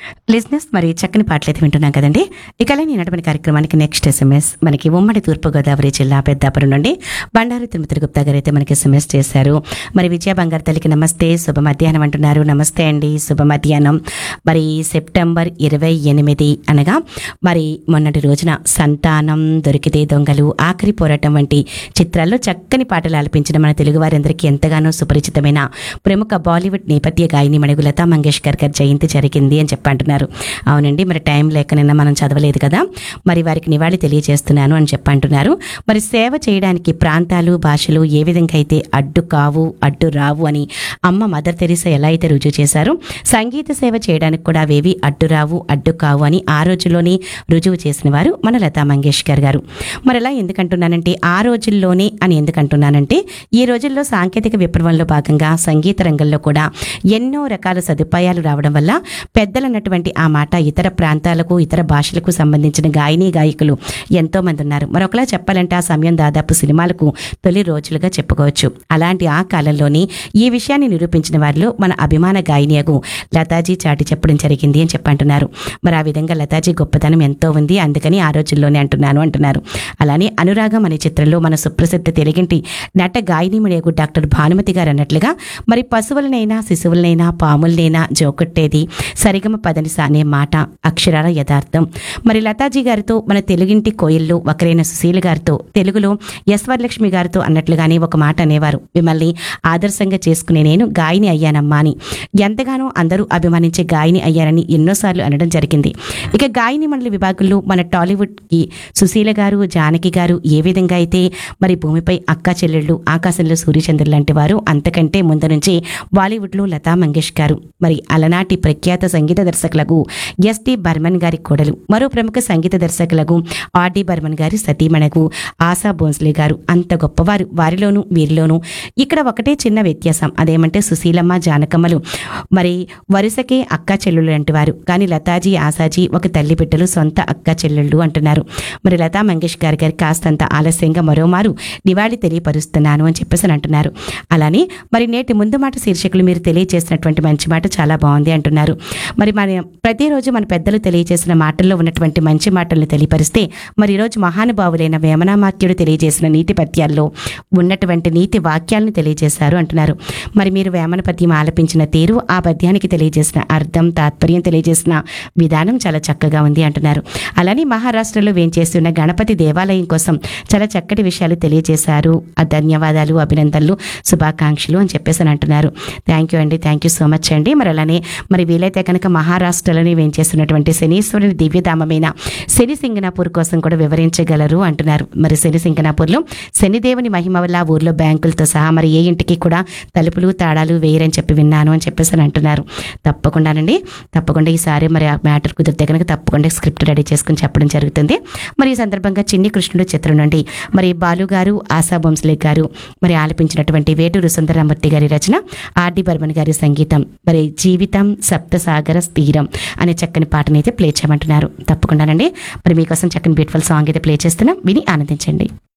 లిజినెస్ మరి చక్కని పాటలు అయితే వింటున్నాం కదండి ఇక అలానే నడపని కార్యక్రమానికి నెక్స్ట్ ఎస్ఎంఎస్ మనకి ఉమ్మడి తూర్పుగోదావరి జిల్లా పెద్దాపురం నుండి బండారు తిరుమతి గుప్తా గారు అయితే మనకి ఎస్ఎంఎస్ చేశారు మరి విజయ బంగారు తల్లికి నమస్తే శుభ మధ్యాహ్నం అంటున్నారు నమస్తే అండి శుభ మధ్యాహ్నం మరి సెప్టెంబర్ ఇరవై ఎనిమిది అనగా మరి మొన్నటి రోజున సంతానం దొరికితే దొంగలు ఆఖరి పోరాటం వంటి చిత్రాల్లో చక్కని పాటలు ఆలపించిన మన తెలుగు వారందరికీ ఎంతగానో సుపరిచితమైన ప్రముఖ బాలీవుడ్ నేపథ్య గాయని మణిగు లతా మంగేష్కర్ గారి జయంతి జరిగింది అని చెప్పి అంటున్నారు అవునండి మరి టైం లేక నిన్న మనం చదవలేదు కదా మరి వారికి నివాళి తెలియజేస్తున్నాను అని చెప్పి అంటున్నారు మరి సేవ చేయడానికి ప్రాంతాలు భాషలు ఏ విధంగా అయితే అడ్డు కావు అడ్డు రావు అని అమ్మ మదర్ తెరీసా ఎలా అయితే రుజువు చేశారో సంగీత సేవ చేయడానికి కూడా అవేవి అడ్డు రావు అడ్డు కావు అని ఆ రోజుల్లోనే రుజువు చేసిన వారు మన లతా మంగేష్కర్ గారు మరి అలా ఎందుకంటున్నానంటే ఆ రోజుల్లోనే అని ఎందుకంటున్నానంటే ఈ రోజుల్లో సాంకేతిక విప్లవంలో భాగంగా సంగీత రంగంలో కూడా ఎన్నో రకాల సదుపాయాలు రావడం వల్ల పెద్దలన్నటువంటి ఆ మాట ఇతర ప్రాంతాలకు ఇతర భాషలకు సంబంధించిన గాయని గాయకులు ఎంతో మంది ఉన్నారు మరొకలా చెప్పాలంటే ఆ సమయం దాదాపు సినిమాలకు తొలి రోజులుగా చెప్పుకోవచ్చు అలాంటి ఆ కాలంలోని ఈ విషయాన్ని నిరూపించిన వారిలో మన అభిమాన గాయనియగు లతాజీ చాటి చెప్పడం జరిగింది అని చెప్పంటున్నారు మరి ఆ విధంగా లతాజీ గొప్పతనం ఎంతో ఉంది అందుకని ఆ రోజుల్లోనే అంటున్నాను అంటున్నారు అలానే అనురాగం అనే చిత్రంలో మన సుప్రసిద్ధ తెలుగింటి నట గాయని మణియగు డాక్టర్ భానుమతి గారు అన్నట్లుగా మరి పశువులనైనా శిశువులనైనా పాములనైనా జోకొట్టేది సరిగమ పదనిస అనే మాట అక్షరాల యథార్థం మరి లతాజీ గారితో మన తెలుగింటి కోయిల్లో ఒకరైన సుశీల గారితో తెలుగులో ఎస్ వరలక్ష్మి గారితో అన్నట్లుగానే ఒక మాట అనేవారు మిమ్మల్ని ఆదర్శంగా చేసుకునే నేను గాయని అయ్యానమ్మా అని ఎంతగానో అందరూ అభిమానించే గాయని అయ్యానని ఎన్నోసార్లు అనడం జరిగింది ఇక గాయని మండలి విభాగంలో మన టాలీవుడ్కి సుశీల గారు జానకి గారు ఏ విధంగా అయితే మరి భూమిపై అక్క చెల్లెళ్ళు ఆకాశంలో సూర్యచంద్రులు లాంటి వారు అంతకంటే ముందు నుంచి బాలీవుడ్లో లతా మంగేష్ గారు మరి అలనాటి ప్రఖ్యాత సంగీత దర్శకులకు ఎస్టి బర్మన్ గారి కోడలు మరో ప్రముఖ సంగీత దర్శకులకు ఆర్డి బర్మన్ గారి సతీమణకు ఆశా భోన్స్లే గారు అంత గొప్పవారు వారిలోనూ వీరిలోనూ ఇక్కడ ఒకటే చిన్న వ్యత్యాసం అదేమంటే సుశీలమ్మ జానకమ్మలు మరి వరుసకే అక్క చెల్లెళ్ళు లాంటి వారు కానీ లతాజీ ఆశాజీ ఒక తల్లి బిడ్డలు సొంత అక్క చెల్లెళ్ళు అంటున్నారు మరి లతా మంగేష్కర్ గారి కాస్తంత ఆలస్యంగా మరోమారు నివాళి తెలియపరుస్తున్నాను అని చెప్పేసి అని అంటున్నారు అలానే మరి నేటి ముందు మాట శీర్షికలు మీరు తెలియజేసినటువంటి మంచి మాట చాలా బాగుంది అంటున్నారు మరి మన ప్రతిరోజు మన పెద్దలు తెలియజేసిన మాటల్లో ఉన్నటువంటి మంచి మాటలను తెలియపరిస్తే మరి ఈరోజు మహానుభావులైన వేమనామాక్యుడు తెలియజేసిన నీతి పద్యాల్లో ఉన్నటువంటి నీతి వాక్యాలను తెలియజేశారు అంటున్నారు మరి మీరు వేమన పద్యం ఆలపించిన తీరు ఆ పద్యానికి తెలియజేసిన అర్థం తాత్పర్యం తెలియజేసిన విధానం చాలా చక్కగా ఉంది అంటున్నారు అలానే మహారాష్ట్రలో వేంచేస్తున్న గణపతి దేవాలయం కోసం చాలా చక్కటి విషయాలు తెలియజేశారు ఆ ధన్యవాదాలు అభినందనలు శుభాకాంక్షలు అని చెప్పేసి అని అంటున్నారు థ్యాంక్ యూ అండి థ్యాంక్ యూ సో మచ్ అండి మరి అలానే మరి వీలైతే కనుక మహారాష్ట్రలోని వేంచేస్తున్నటువంటి శనీశ్వరుని దివ్యధామమైన శని సింగనాపూర్ కోసం కూడా వివరించగలరు అంటున్నారు మరి శని సింగనాపూర్లో శనిదేవుని మహిమ వల్ల ఆ ఊర్లో బ్యాంకులతో సహా మరి ఏ ఇంటికి కూడా తలుపులు తాళాలు వేయరని చెప్పి విన్నాను అని చెప్పేసి అని అంటున్నారు తప్పకుండానండి తప్పకుండా ఈసారి మరి ఆ మ్యాటర్ కుదిరితే కనుక తప్పకుండా స్క్రిప్ట్ రెడీ చేసుకుని చెప్పడం జరుగుతుంది మరి ఈ సందర్భంగా చిన్ని కృష్ణుడు చిత్రం నుండి మరి బాలు గారు ఆశా బొంస్లే గారు మరి ఆలపించినటువంటి వేటూరు సుందరమూర్తి గారి రచన ఆర్డి బర్మన్ గారి సంగీతం మరి జీవితం సప్తసాగర స్థిరం అనే చక్కని పాటని అయితే ప్లే చేయమంటున్నారు తప్పకుండానండి మరి మీకోసం చక్కని బ్యూటిఫుల్ సాంగ్ అయితే ప్లే చేస్తున్నాం విని ఆనందించండి